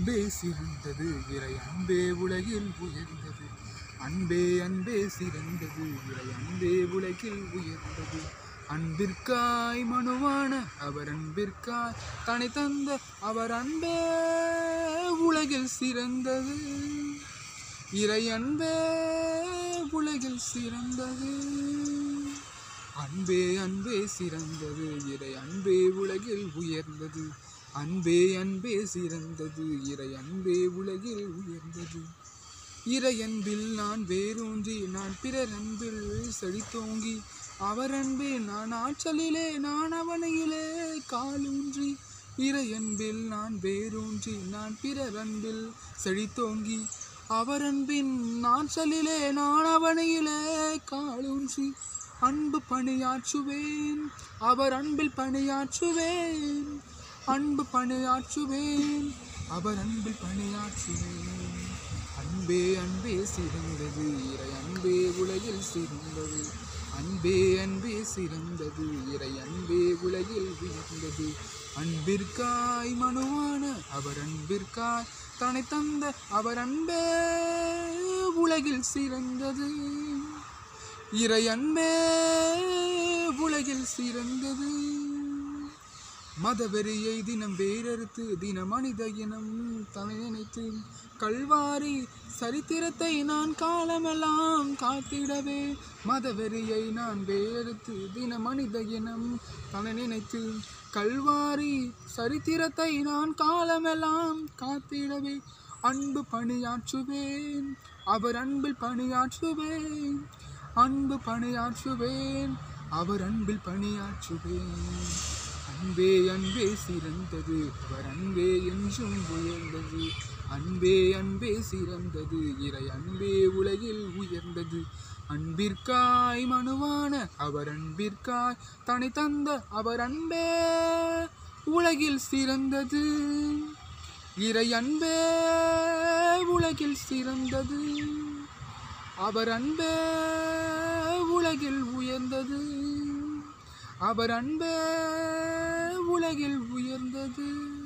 அன்பே சிறந்தது இறை அன்பே உலகில் உயர்ந்தது அன்பே அன்பே சிறந்தது இறை அன்பே உலகில் உயர்ந்தது அன்பிற்காய் மனுவான அவர் அன்பிற்காய் தனி தந்த அவர் அன்பே உலகில் சிறந்தது இறை அன்பே உலகில் சிறந்தது அன்பே அன்பே சிறந்தது இறை அன்பே உலகில் உயர்ந்தது அன்பே அன்பே சிறந்தது இறை அன்பே உலகில் உயர்ந்தது இறை அன்பில் நான் வேரூன்றி நான் பிறர் அன்பில் செழித்தோங்கி அவர் அன்பே நான் ஆற்றலிலே நான் அவனையிலே காலூன்றி இறை அன்பில் நான் வேரூன்றி நான் பிறர் அன்பில் செழித்தோங்கி அவர் அன்பின் நாற்றலிலே நான் அவனையிலே காலூன்றி அன்பு பணியாற்றுவேன் அவர் அன்பில் பணியாற்றுவேன் அன்பு பணியாற்றுவேன் அவர் அன்பில் பணியாற்றுவேன் அன்பே அன்பே சிறந்தது இறை அன்பே உலகில் சிறந்தது அன்பே அன்பே சிறந்தது இறை அன்பே உலகில் உயர்ந்தது அன்பிற்காய் மனுவான அவர் அன்பிற்காய் தன்னை தந்த அவர் அன்பே உலகில் சிறந்தது இறை அன்பே உலகில் சிறந்தது மதவெறியை தினம் வேறறுத்து தின மனித இனம் தலை நினைத்து கல்வாரி சரித்திரத்தை நான் காலமெல்லாம் காத்திடவே மதவெறியை நான் வேறறுத்து தின மனித இனம் தலை நினைத்து கல்வாரி சரித்திரத்தை நான் காலமெல்லாம் காத்திடவே அன்பு பணியாற்றுவேன் அவர் அன்பில் பணியாற்றுவேன் அன்பு பணியாற்றுவேன் அவர் அன்பில் பணியாற்றுவேன் அன்பே அன்பே சிறந்தது அவர் அன்பே என்றும் உயர்ந்தது அன்பே அன்பே சிறந்தது இறை அன்பே உலகில் உயர்ந்தது அன்பிற்காய் மனுவான அவர் அன்பிற்காய் தனி தந்த அவர் அன்பே உலகில் சிறந்தது இறை அன்பே உலகில் சிறந்தது அவர் அன்பே உலகில் உயர்ந்தது அவர் அன்பே உலகில் உயர்ந்தது